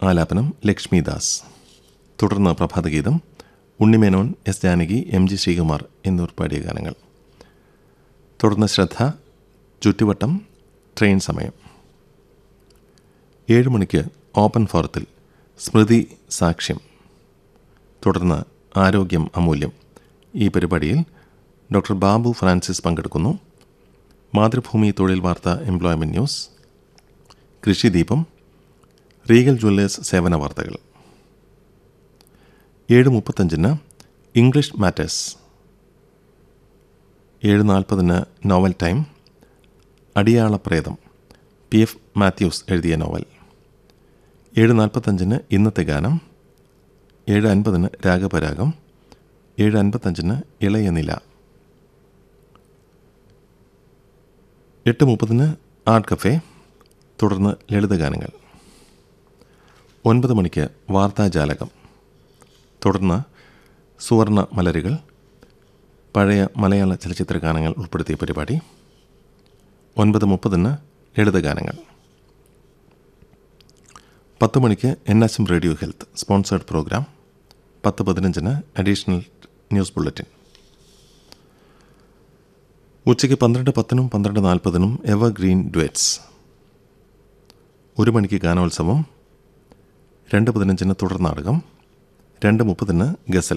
ആലാപനം ലക്ഷ്മിദാസ് തുടർന്ന് പ്രഭാതഗീതം Unni Menon S Janaki M G Sreekumar എന്നിവർ പാടിയ ഗാനങ്ങൾ തുടർന്ന് ശ്രദ്ധ ചുറ്റുവട്ടം ട്രെയിൻ സമയം ഏഴ് മണിക്ക് ഓപ്പൺ ഫോറത്തിൽ സ്മൃതി സാക്ഷ്യം തുടർന്ന് ആരോഗ്യം അമൂല്യം ഈ പരിപാടിയിൽ ഡോക്ടർ ബാബു ഫ്രാൻസിസ് പങ്കെടുക്കുന്നു മാതൃഭൂമി തൊഴിൽ വാർത്ത employment news Krishideepam regal jewellers സേവന വാർത്തകൾ ഏഴ് മുപ്പത്തഞ്ചിന് ഇംഗ്ലീഷ് മാറ്റേഴ്സ് ഏഴ് നാൽപ്പതിന് novel time Adiyalapretham P F Mathews എഴുതിയ നോവൽ ഏഴ് നാൽപ്പത്തഞ്ചിന് ഇന്നത്തെ ഗാനം ഏഴ് അൻപതിന് രാഗപരാഗം ഏഴ് അൻപത്തഞ്ചിന് ഇളയ നില എട്ട് മുപ്പതിന് ആർട്ട് കഫേ തുടർന്ന് ലളിതഗാനങ്ങൾ ഒൻപത് മണിക്ക് വാർത്താജാലകം തുടർന്ന് സുവർണ മലരുകൾ പഴയ മലയാള ചലച്ചിത്ര ഗാനങ്ങൾ ഉൾപ്പെടുത്തിയ പരിപാടി ഒൻപത് മുപ്പതിന് ലളിതഗാനങ്ങൾ പത്ത് മണിക്ക് N S M radio health sponsored program പത്ത് പതിനഞ്ചിന് അഡീഷണൽ ന്യൂസ് ബുള്ളറ്റിൻ ഉച്ചയ്ക്ക് പന്ത്രണ്ട് പത്തിനും പന്ത്രണ്ട് നാൽപ്പതിനും എവർ ഗ്രീൻ ഡ്വേറ്റ്സ് ഒരു മണിക്ക് ഗാനോത്സവം രണ്ട് പതിനഞ്ചിന് തുടർ നാടകം രണ്ട് മുപ്പതിന് ഗസൽ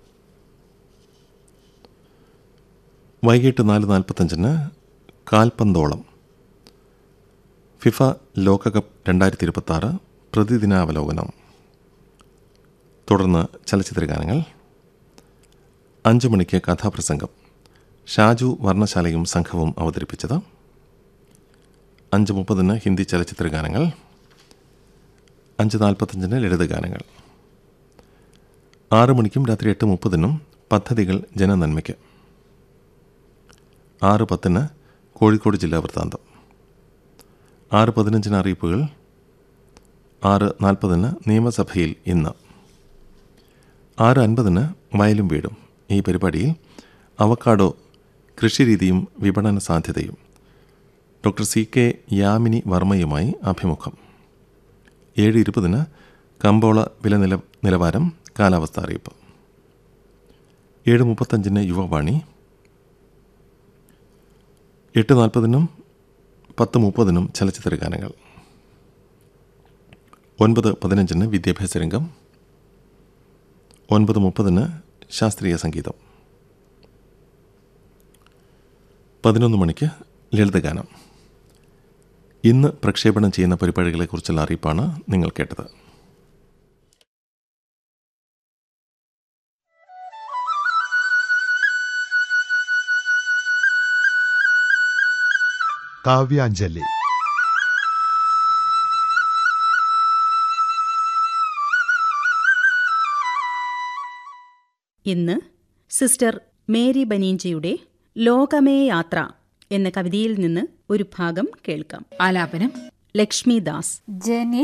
വൈകിട്ട് നാല് നാൽപ്പത്തഞ്ചിന് കാൽപന്തോളം ഫിഫ ലോകകപ്പ് രണ്ടായിരത്തി ഇരുപത്തി പ്രതിദിനാവലോകനം തുടർന്ന് ചലച്ചിത്ര ഗാനങ്ങൾ അഞ്ചു മണിക്ക് കഥാപ്രസംഗം ഷാജു വർണ്ണശാലയും സംഘവും അവതരിപ്പിച്ചത് അഞ്ച് മുപ്പതിന് ഹിന്ദി ചലച്ചിത്ര ഗാനങ്ങൾ അഞ്ച് നാൽപ്പത്തഞ്ചിന് ലളിതഗാനങ്ങൾ ആറ് മണിക്കും രാത്രി എട്ട് മുപ്പതിനും പദ്ധതികൾ ജനനന്മയ്ക്ക് ആറ് പത്തിന് കോഴിക്കോട് ജില്ലാ വൃത്താന്തം ആറ് പതിനഞ്ചിന് അറിയിപ്പുകൾ ആറ് നാൽപ്പതിന് നിയമസഭയിൽ ഇന്ന് ആറ് അൻപതിന് വയലും വീടും ഈ പരിപാടിയിൽ അവക്കാഡോ കൃഷിരീതിയും വിപണന സാധ്യതയും ഡോക്ടർ സി കെ യാമിനി വർമ്മയുമായി അഭിമുഖം ഏഴ് ഇരുപതിന് കമ്പോള വില നില നിലവാരം കാലാവസ്ഥ അറിയിപ്പ് ഏഴ് മുപ്പത്തഞ്ചിന് യുവവാണി എട്ട് നാൽപ്പതിനും പത്ത് മുപ്പതിനും ചലച്ചിത്ര ഗാനങ്ങൾ ഒൻപത് പതിനഞ്ചിന് വിദ്യാഭ്യാസ രംഗം ഒൻപത് മുപ്പതിന് ശാസ്ത്രീയ സംഗീതം പതിനൊന്ന് മണിക്ക് ലളിതഗാനം ഇന്ന് പ്രക്ഷേപണം ചെയ്യുന്ന പരിപാടികളെക്കുറിച്ചുള്ള അറിയിപ്പാണ് നിങ്ങൾ കേട്ടത് കാവ്യാഞ്ജലി ഇന്ന് സിസ്റ്റർ മേരി ബനീഞ്ചയുടെ ലോകമേ യാത്ര എന്ന കവിതയിൽ നിന്ന് ഒരു ഭാഗം കേൾക്കാം ആലാപനം ലക്ഷ്മിദാസ് ജനി